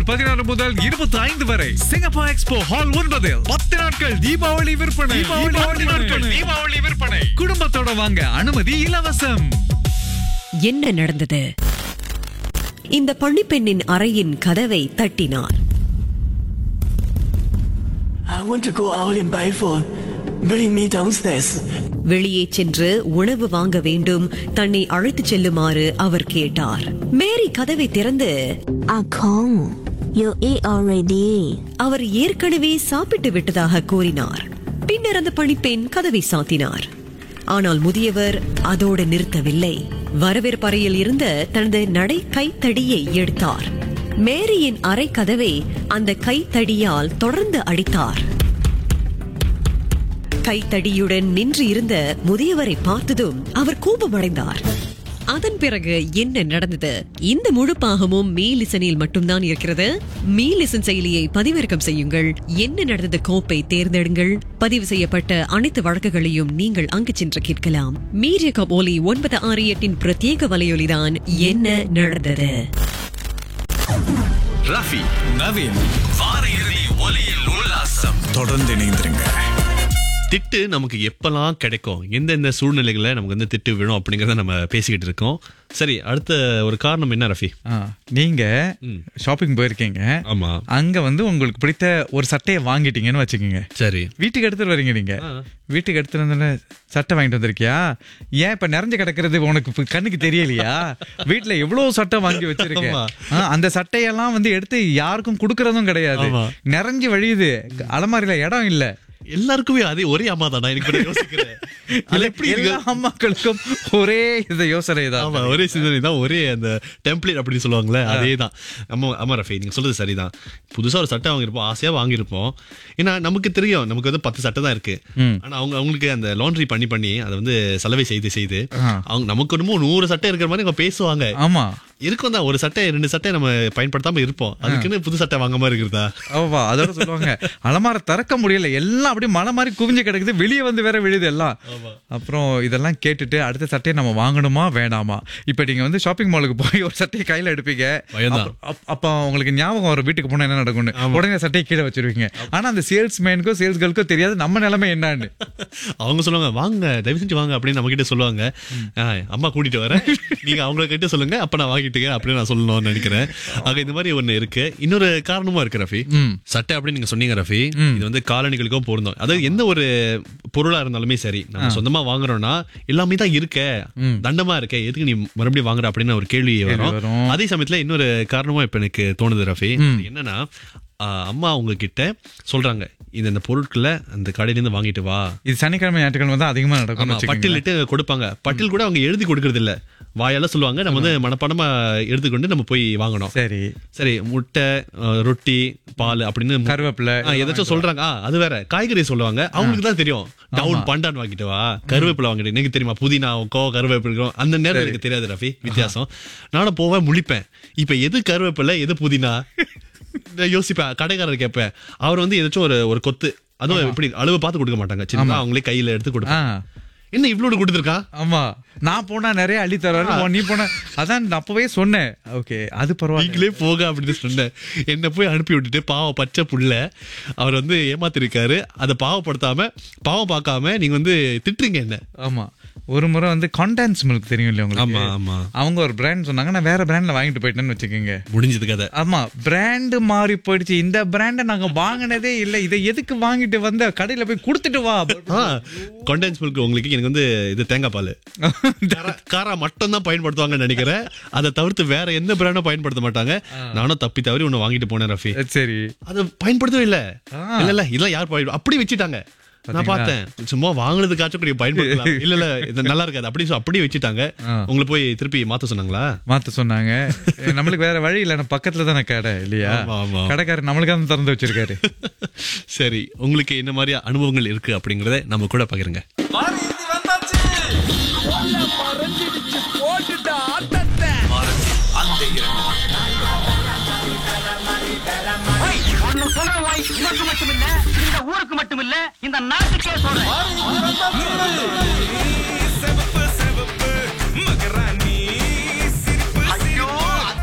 October பதினாறு முதல் இருபத்தி ஐந்து வரை சிங்கப்பூர் எக்ஸ்போ ஹால் ஒன்பதில் பத்து நாட்கள் தீபாவளி விற்பனை தீபாவளி நாட்கள் தீபாவளி விற்பனை குடும்பத்தோட வாங்க அனுமதி இலவசம் என்ன நடந்தது இந்த பணிப்பெண்ணின் அறையின் கதவை தட்டினார் I want to go out in Biford. Bring me downstairs. வெளியே சென்று உணவு வாங்க வேண்டும் தன்னை அழைத்துச் செல்லுமாறு அவர் கேட்டார் மேரி கதவை திறந்து Ah Kong, you eat already. அவர் ஏற்கனவே சாப்பிட்டு விட்டதாக கூறினார் பின்னர் அந்த பணிப்பெண் கதவை சாத்தினார் ஆனால் முதியவர் அதோடு நிறுத்தவில்லை வரவேற்பறையில் இருந்த தனது நடை கைத்தடியை எடுத்தார் மேரியின் அறை கதவை அந்த கைத்தடியால் தொடர்ந்து அடித்தார் கைத்தடியுடன் நின்று இருந்த முதியவரை பார்த்ததும் அவர் கோபமடைந்தார் அதன் பிறகு என்ன நடந்தது இந்த முழு பாகமும் மீ லிசனில் மட்டும்தான் இருக்கிறது மீ லிசன் செயலியை பதிவிறக்கம் செய்யுங்கள் என்ன நடந்தது கோப்பை தேர்ந்தெடுங்கள் பதிவு செய்யப்பட்ட அனைத்து வழக்குகளையும் நீங்கள் அங்கு சென்று கேட்கலாம் மீடிய கபோலி ஒன்பது ஆறு எட்டின் பிரத்யேக வலையொலிதான் என்ன நடந்தது ரஃபி நவீன் வார இறுதி ஒலியில் உல்லாசம் தொடர்ந்து இணைந்திருங்க திட்டு நமக்கு எப்பெல்லாம் கிடைக்கும் எந்தெந்த சூழ்நிலைகளை நமக்கு வந்து திட்டு விழும் அப்படிங்கறத நம்ம பேசிக்கிட்டு இருக்கோம் சரி அடுத்த ஒரு காரணம் என்ன ரஃபி ஆ, நீங்க ஷாப்பிங் போயிருக்கீங்க ஆமா அங்க வந்து உங்களுக்கு பிடித்த ஒரு சட்டையை வாங்கிட்டீங்கன்னு வச்சுக்கோங்க சரி வீட்டுக்கு எடுத்துட்டு வரீங்க நீங்க வீட்டுக்கு எடுத்துட்டு வந்தோடனே சட்டை வாங்கிட்டு வந்திருக்கியா ஏன் இப்ப நிறைஞ்சு கிடக்கிறது உனக்கு இப்ப கண்ணுக்கு தெரியலையா வீட்டுல எவ்வளவு சட்டை வாங்கி வச்சிருக்கேன் ஆமா. ஆ, அந்த சட்டையெல்லாம் வந்து எடுத்து யாருக்கும் கொடுக்கறதும் கிடையாது ஆமா. நிறைஞ்சு வழியுது அலமாரியில இடம் இல்ல எல்லாருக்குமே அதே ஒரே அம்மா தானா எனக்கு இப்ப நான் யோசிக்கிறேன் அது எப்படி இருக்கு? எல்லா அம்மாக்களுக்கும் ஒரே இந்த யோசனை தான் ஆமா ஒரே சிந்தனை தான் ஒரே அந்த டெம்ப்ளேட் அப்படின்னு சொல்லுவாங்களே அதே தான் ஆமா ஆமா ரஃபி நீங்க சொல்றது சரிதான் புதுசா ஒரு சட்டை வாங்கியிருப்போம் ஆசையா வாங்கியிருப்போம் ஏன்னா நமக்கு தெரியும் நமக்கு வந்து பத்து சட்டை தான் இருக்கு ஆனா அவங்க அவங்களுக்கு அந்த லாண்ட்ரி பண்ணி பண்ணி அதை வந்து சலவை செய்து செய்து அவங்க நமக்கு என்னமோ நூறு சட்டை இருக்கிற மாதிரி அவங்க பேசுவாங்க ஆமா இருக்கும் தான் ஒரு சட்டை ரெண்டு சட்டை நம்ம பயன்படுத்தாம இருப்போம் அதுக்குன்னு புது சட்டை வாங்காம இருக்கிறதா ஆமா அதோட சொல்லுவாங்க அலமார திறக்க முடியல எல்லாம் அப்படியே மலை மாதிரி குவிஞ்சு கிடக்குது வெளியே வந்து வேற விழுது எல்லாம் அப்புறம் இதெல்லாம் கேட்டுட்டு அடுத்த சட்டையை நம்ம வாங்கணுமா வேணாமா இப்ப நீங்க வந்து ஷாப்பிங் மாலுக்கு போய் ஒரு சட்டையை கையில எடுப்பீங்க பயம்தான். அப்ப- அப்ப- அப்ப உங்களுக்கு ஞாபகம் வரும் வீட்டுக்கு போனா என்ன நடக்கும்னு உடனே சட்டையை கீழே வச்சிருவீங்க ஆனா அந்த சேல்ஸ் மேனுக்கோ சேல்ஸ் கேர்ளுக்கோ தெரியாது நம்ம நிலைமை என்னன்னு அவங்க சொல்லுவாங்க வாங்க தயவு செஞ்சு வாங்க அப்படின்னு நம்ம கிட்ட சொல்லுவாங்க ஆ, அம்மா கூட்டிட்டு வரேன் நீங்க அவங்கள கிட்ட சொல்லுங்க அப்ப நான் வாங்கிட்டுங்க அப்படின்னு நான் சொல்லணும்னு நினைக்கிறேன் ஆக இந்த மாதிரி ஒண்ணு இருக்கு இன்னொரு காரணமும் இருக்கு ரஃபி சட்டை அப்படின்னு நீங்க சொன்னீங்க ரஃபி இது வந்து காலணிகளுக்கும் பொருந்தும் அதாவது எந்த ஒரு பொருளா இருந்தாலுமே சரி நம்ம சொந்தமா வாங்குறோம்னா எல்லாமே தான் இருக்க தண்டமா இருக்க எதுக்கு நீ மறுபடியும் வாங்குற அப்படின்னு ஒரு கேள்வி வரும் வரும். அதே சமயத்துல இன்னொரு காரணமும் இப்ப எனக்கு தோணுது ரஃபி அது என்னன்னா ஆ, அம்மா அவங்க கிட்ட சொல்றாங்க இந்த இந்த பொருட்களை அந்த கடையில இருந்து வாங்கிட்டு வா இது சனிக்கிழமை ஞாயிற்றுக்கிழமை தான் அதிகமா நடக்கும் ஆமா பட்டியலிட்டு கொடுப்பாங்க பட்டியல் கூட அவங்க எழுதி கொடுக்கறது இல்ல வாயால சொல்லுவாங்க நம்ம வந்து மனப்பாடமா எடுத்துக்கொண்டு நம்ம போய் வாங்கணும் சரி சரி முட்டை அஹ், ரொட்டி பால் அப்படின்னு மு- கருவேப்பிலை ஆ, ஏதாச்சும் சொல்றாங்க ஆ, அது வேற காய்கறி சொல்லுவாங்க அவங்களுக்கு தான் தெரியும் டவுன் பண்டான் வாங்கிட்டு வா கருவேப்பிலை வாங்கிட்டு எனக்கு தெரியுமா புதினாவுக்கோ கருவேப்பிலைக்கோ அந்த நேரம் எனக்கு தெரியாது ரஃபி வித்தியாசம் நானும் போவேன் முழிப்பேன் இப்ப எது கருவேப்பிலை எது புதினா நான் யோசிப்பேன் கடைக்காரர் கேட்பேன் அவர் வந்து ஏதாச்சும் ஒரு ஒரு கொத்து அதுவும் எப்படி அளவு பார்த்து கொடுக்க மாட்டாங்க சின்னதா அவங்களே கையில எடுத்து ஆ கொடுப்பாங்க என்ன இவ்வளவு கொடுத்துருக்கா ஆமா நான் போனா நிறைய அள்ளி தர்றாரு நீ போன அதான் நான் அப்பவே சொன்னேன் ஓகே அது பரவாயில்ல நீங்களே போக அப்படின்னு சொன்னேன் என்ன போய் அனுப்பி விட்டுட்டு பாவம் பச்சை புள்ள அவர் வந்து ஏமாத்திருக்காரு அதை பாவப்படுத்தாம பாவம் பார்க்காம நீங்க வந்து திட்டுறீங்க என்ன ஆமா ஒரு முறை வந்து கான்டான்ஸ் மில்க் தெரியும் இல்லையா உங்களுக்கு ஆமா, ஆமா. அவங்க ஒரு பிராண்ட் சொன்னாங்க நான் வேற பிராண்ட்ல வாங்கிட்டு போயிட்டேன்னு வச்சுக்கோங்க முடிஞ்சது கதை ஆமா பிராண்ட் மாறி போயிடுச்சு இந்த பிராண்ட நாங்க வாங்கினதே இல்ல இதை எதுக்கு வாங்கிட்டு வந்த கடையில போய் கொடுத்துட்டு வா கண்டென்ஸ் மில்க் உங்களுக்கு எனக்கு வந்து இது தேங்காய் பால் காரா- காரா மட்டும் தான் பயன்படுத்துவாங்கன்னு நினைக்கிறேன் அதை தவிர்த்து வேற எந்த பிராண்டும் பயன்படுத்த மாட்டாங்க நானும் தப்பி தவறி ஒண்ணு வாங்கிட்டு போனேன் ரஃபி சரி அதை பயன்படுத்தவே இல்ல இல்ல இல்ல இதெல்லாம் யார் பயன்படு அப்படி வச்சுட்டாங்க நான் பார்த்தேன் சும்மா வாங்குனதுக்காச்சும் கொஞ்சம் பயன்படுத்தலாம் இல்ல இல்ல இது நல்லா இருக்காது அப்படி சொ- அப்படியே வச்சுட்டாங்க உங்களை போய் திருப்பி மாத்த சொன்னாங்களா மாத்த சொன்னாங்க ஏ, நம்மளுக்கு வேற வழி இல்ல நம்ம பக்கத்துல தானே கடை இல்லையா ஆமா, ஆமா. கடைக்காரர் நம்மளுக்காக திறந்து வச்சிருக்காரு சரி உங்களுக்கு என்ன மாதிரி அனுபவங்கள் இருக்கு அப்படிங்கறத நம்ம கூட பகிருங்க ஒன்னு சொல்ற வாய் உனக்கு மட்டுமில்ல இந்த ஊருக்கு மட்டுமில்ல இந்த நாட்டுக்கே சொல்றேன்